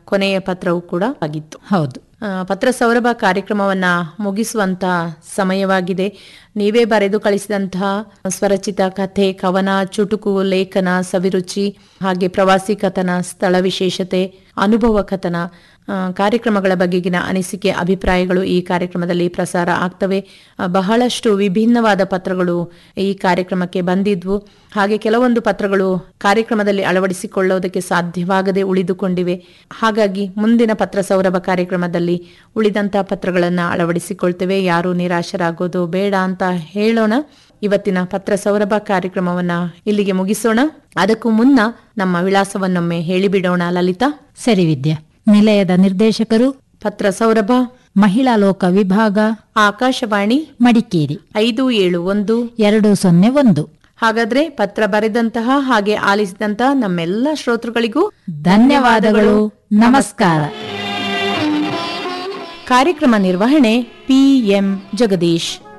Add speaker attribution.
Speaker 1: ಕೊನೆಯ ಪತ್ರವೂ ಕೂಡ ಆಗಿತ್ತು
Speaker 2: ಹೌದು
Speaker 1: ಆ, ಪತ್ರ ಸೌರಭ ಕಾರ್ಯಕ್ರಮವನ್ನ ಮುಗಿಸುವಂತ ಸಮಯವಾಗಿದೆ ನೀವೇ ಬರೆದು ಕಳಿಸಿದಂತಹ ಸ್ವರಚಿತ ಕಥೆ ಕವನ ಚುಟುಕು ಲೇಖನ ಸವಿರುಚಿ ಹಾಗೆ ಪ್ರವಾಸಿ ಕಥನ ಸ್ಥಳ ವಿಶೇಷತೆ ಅನುಭವ ಕಥನ ಆ, ಕಾರ್ಯಕ್ರಮಗಳ ಬಗೆಗಿನ ಅನಿಸಿಕೆ ಅಭಿಪ್ರಾಯಗಳು ಈ ಕಾರ್ಯಕ್ರಮದಲ್ಲಿ ಪ್ರಸಾರ ಆಗ್ತವೆ ಆ, ಬಹಳಷ್ಟು ವಿಭಿನ್ನವಾದ ಪತ್ರಗಳು ಈ ಕಾರ್ಯಕ್ರಮಕ್ಕೆ ಬಂದಿದ್ವು ಹಾಗೆ ಕೆಲವೊಂದು ಪತ್ರಗಳು ಕಾರ್ಯಕ್ರಮದಲ್ಲಿ ಅಳವಡಿಸಿಕೊಳ್ಳುವುದಕ್ಕೆ ಸಾಧ್ಯವಾಗದೆ ಉಳಿದುಕೊಂಡಿವೆ ಹಾಗಾಗಿ ಮುಂದಿನ ಪತ್ರ ಸೌರಭ ಕಾರ್ಯಕ್ರಮದಲ್ಲಿ ಉಳಿದಂತಹ ಪತ್ರಗಳನ್ನು ಅಳವಡಿಸಿಕೊಳ್ತೇವೆ ಯಾರು ನಿರಾಶರಾಗೋದು ಬೇಡ ಅಂತ ಹೇಳೋಣ ಇವತ್ತಿನ ಪತ್ರ ಸೌರಭ ಕಾರ್ಯಕ್ರಮವನ್ನ ಇಲ್ಲಿಗೆ ಮುಗಿಸೋಣ ಅದಕ್ಕೂ ಮುನ್ನ ನಮ್ಮ ವಿಳಾಸವನ್ನೊಮ್ಮೆ ಹೇಳಿಬಿಡೋಣ ಲಲಿತಾ
Speaker 2: ಸರಿ ವಿದ್ಯಾ ನಿಲಯದ ನಿರ್ದೇಶಕರು
Speaker 1: ಪತ್ರ ಸೌರಭ
Speaker 2: ಮಹಿಳಾ ಲೋಕ ವಿಭಾಗ
Speaker 1: ಆಕಾಶವಾಣಿ
Speaker 2: ಮಡಿಕೇರಿ
Speaker 1: ಐದು ಏಳು ಒಂದು
Speaker 2: ಎರಡು ಸೊನ್ನೆ ಒಂದು
Speaker 1: ಹಾಗಾದ್ರೆ ಪತ್ರ ಬರೆದಂತಹ ಹಾಗೆ ಆಲಿಸಿದಂತಹ ನಮ್ಮೆಲ್ಲ ಶ್ರೋತೃಗಳಿಗೂ
Speaker 2: ಧನ್ಯವಾದಗಳು ನಮಸ್ಕಾರ
Speaker 1: ಕಾರ್ಯಕ್ರಮ ನಿರ್ವಹಣೆ ಪಿಎಂ ಜಗದೀಶ್